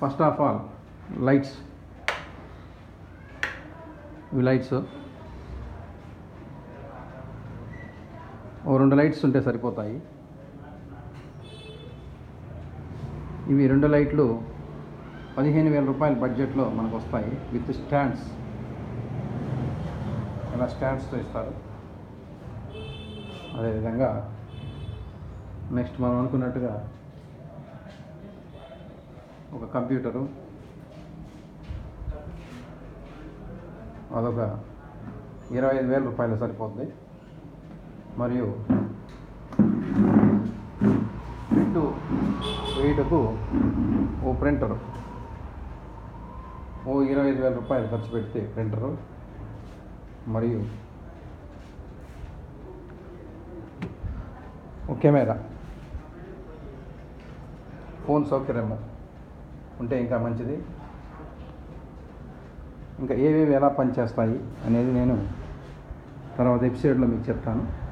first of all lights ఇవి lights ఓ రెండు లైట్స్ ఉంటే సరిపోతాయి ఇవి రెండు లైట్లు పదిహేను వేల రూపాయల బడ్జెట్లో మనకు వస్తాయి విత్ స్టాండ్స్ ఇలా స్టాండ్స్తో ఇస్తారు అదేవిధంగా నెక్స్ట్ మనం అనుకున్నట్టుగా ఒక కంప్యూటరు అదొక ఇరవై ఐదు వేల రూపాయలు సరిపోద్ది మరియు ప్రింట్ వేయుటకు ఓ ప్రింటరు ఓ ఇరవై ఐదు వేల రూపాయలు ఖర్చు పెడితే ప్రింటరు మరియు ఓ కెమెరా ఫోన్ సౌకర్యము ఉంటే ఇంకా మంచిది ఇంకా ఏవేవి ఎలా పనిచేస్తాయి అనేది నేను తర్వాత ఎపిసోడ్లో మీకు చెప్తాను